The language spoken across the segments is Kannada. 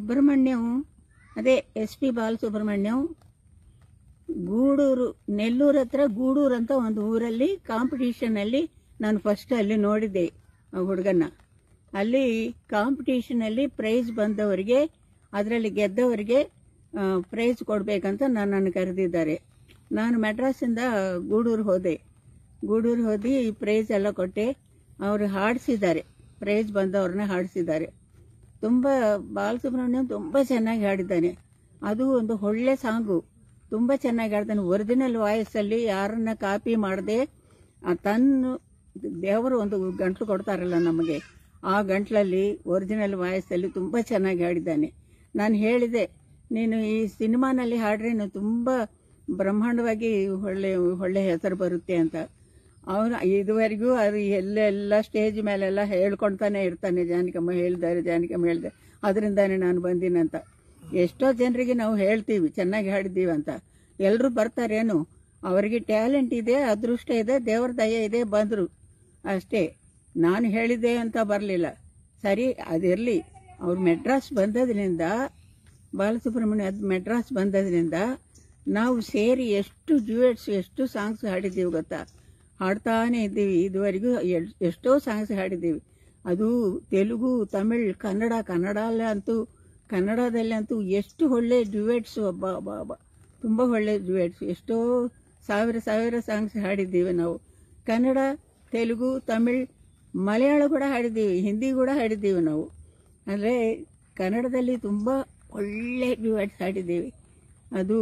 ಸುಬ್ರಹ್ಮಣ್ಯಂ ಅದೇ ಎಸ್ ಪಿ ಬಾಲಸುಬ್ರಹ್ಮಣ್ಯಂ ಗೂಡೂರು ನೆಲ್ಲೂರು ಹತ್ರ ಗೂಡೂರು ಅಂತ ಒಂದು ಊರಲ್ಲಿ ಕಾಂಪಿಟೀಷನಲ್ಲಿ ನಾನು ಫಸ್ಟ್ ಅಲ್ಲಿ ನೋಡಿದ್ದೆ ಆ ಹುಡುಗನ್ನ ಅಲ್ಲಿ ಕಾಂಪಿಟೀಷನಲ್ಲಿ ಪ್ರೈಸ್ ಬಂದವರಿಗೆ ಅದರಲ್ಲಿ ಗೆದ್ದವರಿಗೆ ಪ್ರೈಸ್ ಕೊಡಬೇಕಂತ ನನ್ನನ್ನು ಕರೆದಿದ್ದಾರೆ ನಾನು ಮೆಡ್ರಾಸಿಂದ ಗೂಡೂರು ಹೋದೆ ಗೂಡೂರು ಹೋಗಿ ಪ್ರೈಸ್ ಎಲ್ಲ ಕೊಟ್ಟೆ ಅವರು ಹಾಡಿಸಿದ್ದಾರೆ ಪ್ರೈಸ್ ಬಂದವ್ರನ್ನ ಹಾಡಿಸಿದ್ದಾರೆ ತುಂಬ ಬಾಲಸುಬ್ರಹ್ಮಣ್ಯಂ ತುಂಬ ಚೆನ್ನಾಗಿ ಹಾಡಿದ್ದಾನೆ ಅದು ಒಂದು ಒಳ್ಳೆ ಸಾಂಗು ತುಂಬ ಚೆನ್ನಾಗಿ ಹಾಡ್ತಾನೆ ಒರಿಜಿನಲ್ ವಾಯ್ಸಲ್ಲಿ ಯಾರನ್ನ ಕಾಪಿ ಮಾಡದೆ ತನ್ನ ದೇವರು ಒಂದು ಗಂಟ್ಲು ಕೊಡ್ತಾರಲ್ಲ ನಮಗೆ ಆ ಗಂಟ್ಲಲ್ಲಿ ಒರಿಜಿನಲ್ ವಾಯ್ಸಲ್ಲಿ ತುಂಬ ಚೆನ್ನಾಗಿ ಹಾಡಿದ್ದಾನೆ ನಾನು ಹೇಳಿದೆ ನೀನು ಈ ಸಿನಿಮಾನಲ್ಲಿ ಹಾಡ್ರೆ ನೀನು ತುಂಬ ಬ್ರಹ್ಮಾಂಡವಾಗಿ ಒಳ್ಳೆ ಒಳ್ಳೆ ಹೆಸರು ಬರುತ್ತೆ ಅಂತ ಅವನು ಇದುವರೆಗೂ ಅದು ಎಲ್ಲೆಲ್ಲ ಸ್ಟೇಜ್ ಮೇಲೆಲ್ಲ ಹೇಳ್ಕೊಳ್ತಾನೆ ಇರ್ತಾನೆ ಜಾನಕಮ್ಮ ಹೇಳಿದ್ದಾರೆ ಜಾನಕಮ್ಮ ಹೇಳಿದೆ ಅದರಿಂದಾನೆ ನಾನು ಬಂದಿನಂತ ಎಷ್ಟೋ ಜನರಿಗೆ ನಾವು ಹೇಳ್ತೀವಿ ಚೆನ್ನಾಗಿ ಹಾಡಿದ್ದೀವಿ ಅಂತ ಎಲ್ಲರೂ ಬರ್ತಾರೇನು ಅವರಿಗೆ ಟ್ಯಾಲೆಂಟ್ ಇದೆ ಅದೃಷ್ಟ ಇದೆ ದೇವರ ದಯೆ ಇದೆ ಬಂದರು ಅಷ್ಟೇ ನಾನು ಹೇಳಿದೆ ಅಂತ ಬರಲಿಲ್ಲ ಸರಿ ಅದಿರಲಿ ಅವ್ರು ಮೆಡ್ರಾಸ್ ಬಂದದ್ರಿಂದ ಬಾಲಸುಬ್ರಹ್ಮಣ್ಯ ಅದು ಮೆಡ್ರಾಸ್ ಬಂದದ್ರಿಂದ ನಾವು ಸೇರಿ ಎಷ್ಟು ಡ್ಯೂಯೆಟ್ಸ್ ಎಷ್ಟು ಸಾಂಗ್ಸ್ ಹಾಡಿದ್ದೀವಿ ಗೊತ್ತಾ ಹಾಡ್ತಾನೆ ಇದ್ದೀವಿ ಇದುವರೆಗೂ ಎಲ್- ಎಷ್ಟೋ ಸಾಂಗ್ಸ್ ಹಾಡಿದ್ದೀವಿ ಅದು ತೆಲುಗು ತಮಿಳ್ ಕನ್ನಡ ಕನ್ನಡಲ್ಲೇ ಅಂತೂ ಕನ್ನಡದಲ್ಲಿ ಅಂತೂ ಎಷ್ಟು ಒಳ್ಳೆ ಡ್ಯುಯೆಟ್ಸ್ ಒಬ್ಬ ಒಬ್ಬ ಒಬ್ಬ ತುಂಬ ಒಳ್ಳೆ ಡ್ಯುಯೆಟ್ಸ್ ಎಷ್ಟೋ ಸಾವಿರ ಸಾವಿರ ಸಾಂಗ್ಸ್ ಹಾಡಿದ್ದೀವಿ ನಾವು ಕನ್ನಡ ತೆಲುಗು ತಮಿಳ್ ಮಲಯಾಳ ಕೂಡ ಹಾಡಿದ್ದೀವಿ ಹಿಂದಿ ಕೂಡ ಹಾಡಿದ್ದೀವಿ ನಾವು ಅಂದರೆ ಕನ್ನಡದಲ್ಲಿ ತುಂಬ ಒಳ್ಳೆ ಡ್ಯುಯೆಟ್ಸ್ ಹಾಡಿದ್ದೀವಿ ಅದು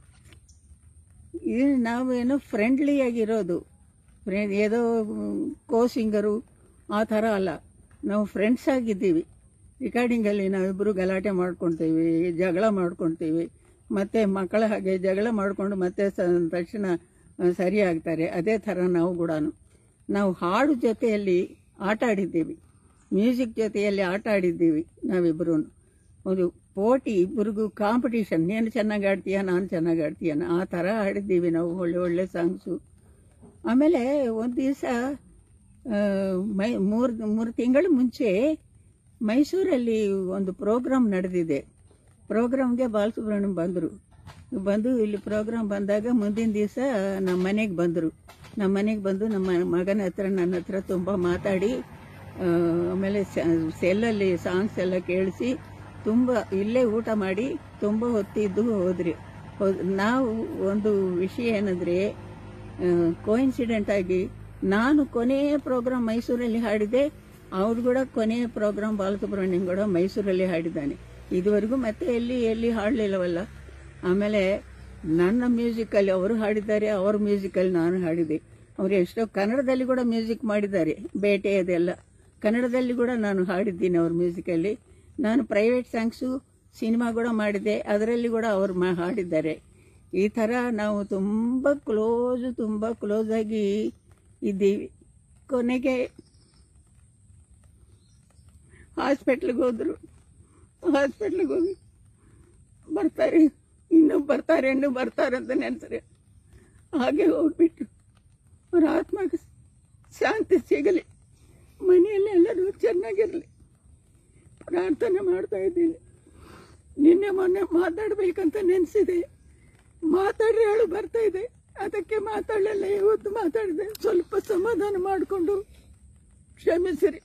ಇದು ನಾವೇನೋ ಫ್ರೆಂಡ್ಲಿ ಆಗಿರೋದು ಫ್ರೆಂಡ್ ಏದೋ ಕೋ ಸಿಂಗರು ಆ ಥರ ಅಲ್ಲ ನಾವು ಫ್ರೆಂಡ್ಸ್ ಆಗಿದ್ದೀವಿ ರೆಕಾರ್ಡಿಂಗಲ್ಲಿ ನಾವಿಬ್ಬರು ಗಲಾಟೆ ಮಾಡ್ಕೊಳ್ತೀವಿ ಜಗಳ ಮಾಡ್ಕೊಳ್ತೀವಿ ಮತ್ತೆ ಮಕ್ಕಳ ಹಾಗೆ ಜಗಳ ಮಾಡಿಕೊಂಡು ಮತ್ತೆ ಸ ತಕ್ಷಣ ಆ, ಸರಿ ಆಗ್ತಾರೆ ಅದೇ ಥರ ನಾವು ಕೂಡ ನಾವು ಹಾಡು ಜೊತೆಯಲ್ಲಿ ಆಟ ಆಡಿದ್ದೀವಿ ಮ್ಯೂಸಿಕ್ ಜೊತೆಯಲ್ಲಿ ಆಟ ಆಡಿದ್ದೀವಿ ನಾವಿಬ್ಬರು ಒಂದು ಪೋಟಿ ಇಬ್ಬರಿಗೂ ಕಾಂಪಿಟೀಷನ್ ನೀನು ಚೆನ್ನಾಗಿ ಆಡ್ತೀಯ ನಾನು ಚೆನ್ನಾಗಿ ಆಡ್ತೀಯ ಆ ಥರ ಆಡಿದ್ದೀವಿ ನಾವು ಒಳ್ಳೆ ಒಳ್ಳೆ ಸಾಂಗ್ಸು ಆಮೇಲೆ ಒಂದು ದಿವಸ ಮೈ ಮೂರು ಮೂರು ತಿಂಗಳ ಮುಂಚೆ ಮೈಸೂರಲ್ಲಿ ಒಂದು ಪ್ರೋಗ್ರಾಮ್ ನಡೆದಿದೆ ಪ್ರೋಗ್ರಾಮ್ಗೆ ಬಾಲಸುಬ್ರಹ್ಮಣ್ಯಂ ಬಂದರು ಬಂದು ಇಲ್ಲಿ ಪ್ರೋಗ್ರಾಮ್ ಬಂದಾಗ ಮುಂದಿನ ದಿವಸ ನಮ್ಮ ಮನೆಗೆ ಬಂದರು ನಮ್ಮ ಮನೆಗೆ ಬಂದು ನಮ್ಮ ಮಗನ ಹತ್ರ ನನ್ನ ಹತ್ರ ತುಂಬ ಮಾತಾಡಿ ಆ, ಆಮೇಲೆ ಸೆಲ್ಲಲ್ಲಿ ಸಾಂಗ್ಸ್ ಎಲ್ಲ ಕೇಳಿಸಿ ತುಂಬ ಇಲ್ಲೇ ಊಟ ಮಾಡಿ ತುಂಬ ಹೊತ್ತಿದ್ದು ಹೋದ್ರಿ ಹೋದ್ ನಾವು ಒಂದು ವಿಷಯ ಏನಂದರೆ ಕೋಇನ್ಸಿಡೆಂಟ್ ಆಗಿ ನಾನು ಕೊನೆಯ ಪ್ರೋಗ್ರಾಮ್ ಮೈಸೂರಲ್ಲಿ ಹಾಡಿದೆ ಅವ್ರು ಕೂಡ ಕೊನೆಯ ಪ್ರೋಗ್ರಾಮ್ ಬಾಲಸುಬ್ರಹ್ಮಣ್ಯಂ ಕೂಡ ಮೈಸೂರಲ್ಲಿ ಹಾಡಿದ್ದಾನೆ ಇದುವರೆಗೂ ಮತ್ತೆ ಎಲ್ಲಿ ಎಲ್ಲಿ ಹಾಡಲಿಲ್ಲವಲ್ಲ ಆಮೇಲೆ ನನ್ನ ಮ್ಯೂಸಿಕಲ್ಲಿ ಅವರು ಹಾಡಿದ್ದಾರೆ ಅವ್ರ ಮ್ಯೂಸಿಕಲ್ಲಿ ನಾನು ಹಾಡಿದೆ ಅವರು ಎಷ್ಟೋ ಕನ್ನಡದಲ್ಲಿ ಕೂಡ ಮ್ಯೂಸಿಕ್ ಮಾಡಿದ್ದಾರೆ ಬೇಟೆ ಅದೆಲ್ಲ ಕನ್ನಡದಲ್ಲಿ ಕೂಡ ನಾನು ಹಾಡಿದ್ದೀನಿ ಅವ್ರ ಮ್ಯೂಸಿಕಲ್ಲಿ ನಾನು ಪ್ರೈವೇಟ್ ಸಾಂಗ್ಸು ಸಿನಿಮಾ ಕೂಡ ಮಾಡಿದೆ ಅದರಲ್ಲಿ ಕೂಡ ಅವರು ಮಾ ಹಾಡಿದ್ದಾರೆ ಈ ಥರ ನಾವು ತುಂಬ ಕ್ಲೋಸ್ ತುಂಬ ಕ್ಲೋಸ್ ಆಗಿ ಇದ್ದೀವಿ ಕೊನೆಗೆ ಹಾಸ್ಪಿಟ್ಲಿಗೆ ಹೋದರು ಹಾಸ್ಪಿಟ್ಲಿಗೆ ಹೋಗಿ ಬರ್ತಾರೆ ಇನ್ನೂ ಬರ್ತಾರೆ ಇನ್ನೂ ಬರ್ತಾರೆ ಅಂತ ನೆನೆಸ್ರೆ ಹಾಗೆ ಹೋಗ್ಬಿಟ್ಟು ಅವ್ರ ಆತ್ಮಕ್ಕೆ ಶಾಂತಿ ಸಿಗಲಿ ಮನೆಯಲ್ಲಿ ಎಲ್ಲರೂ ಚೆನ್ನಾಗಿರಲಿ ಪ್ರಾರ್ಥನೆ ಮಾಡ್ತಾ ಇದ್ದೀನಿ ನಿನ್ನೆ ಮೊನ್ನೆ ಮಾತಾಡ್ಬೇಕಂತ ನೆನೆಸಿದೆ ಮಾತಾಡ್ರೆ ಹೇಳು ಬರ್ತಾ ಇದೆ ಅದಕ್ಕೆ ಮಾತಾಡಲಿಲ್ಲ ಇವತ್ತು ಮಾತಾಡಿದೆ ಸ್ವಲ್ಪ ಸಮಾಧಾನ ಮಾಡಿಕೊಂಡು ಕ್ಷಮಿಸಿರಿ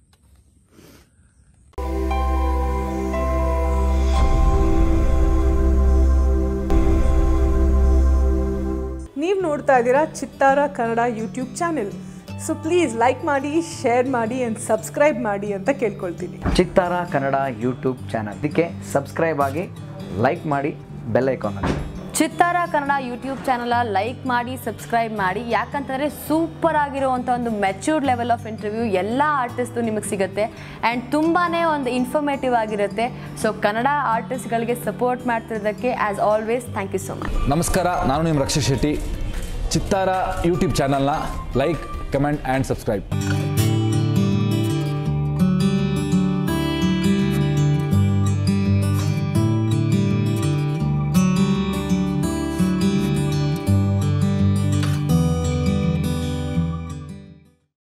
ನೀವು ನೋಡ್ತಾ ಇದ್ದೀರಾ Chittara Kannada YouTube channel so please like ಮಾಡಿ ಶೇರ್ ಮಾಡಿ ಆ್ಯಂಡ್ ಸಬ್ಸ್ಕ್ರೈಬ್ ಮಾಡಿ ಅಂತ ಕೇಳ್ಕೊಳ್ತೀನಿ ಚಿತ್ತಾರ ಕನ್ನಡ ಯೂಟ್ಯೂಬ್ ಚಾನಲ್ ಇದಕ್ಕೆ ಸಬ್ಸ್ಕ್ರೈಬ್ ಆಗಿ ಲೈಕ್ ಮಾಡಿ ಬೆಲ್ ಐಕಾನ್ ಅಲ್ಲಿ Chittara Kannada YouTube channel like ಮಾಡಿ ಸಬ್ಸ್ಕ್ರೈಬ್ ಮಾಡಿ ಯಾಕಂತಂದರೆ ಸೂಪರ್ ಆಗಿರುವಂಥ ಒಂದು ಮೆಚ್ಯೂರ್ಡ್ ಲೆವೆಲ್ ಆಫ್ ಇಂಟರ್ವ್ಯೂ ಎಲ್ಲ ಆರ್ಟಿಸ್ಟು ನಿಮಗೆ ಸಿಗುತ್ತೆ ಆ್ಯಂಡ್ ತುಂಬಾ ಒಂದು ಇನ್ಫಾರ್ಮೇಟಿವ್ ಆಗಿರುತ್ತೆ ಸೊ ಕನ್ನಡ ಆರ್ಟಿಸ್ಟ್ಗಳಿಗೆ ಸಪೋರ್ಟ್ ಮಾಡ್ತಿರೋದಕ್ಕೆ as always thank you so much ನಮಸ್ಕಾರ ನಾನು ನಿಮ್ಮ ರಕ್ಷಾ ಶೆಟ್ಟಿ ಚಿತ್ತಾರ ಯೂಟ್ಯೂಬ್ ಚಾನಲ್ನ ಲೈಕ್ ಕಮೆಂಟ್ ಆ್ಯಂಡ್ ಸಬ್ಸ್ಕ್ರೈಬ್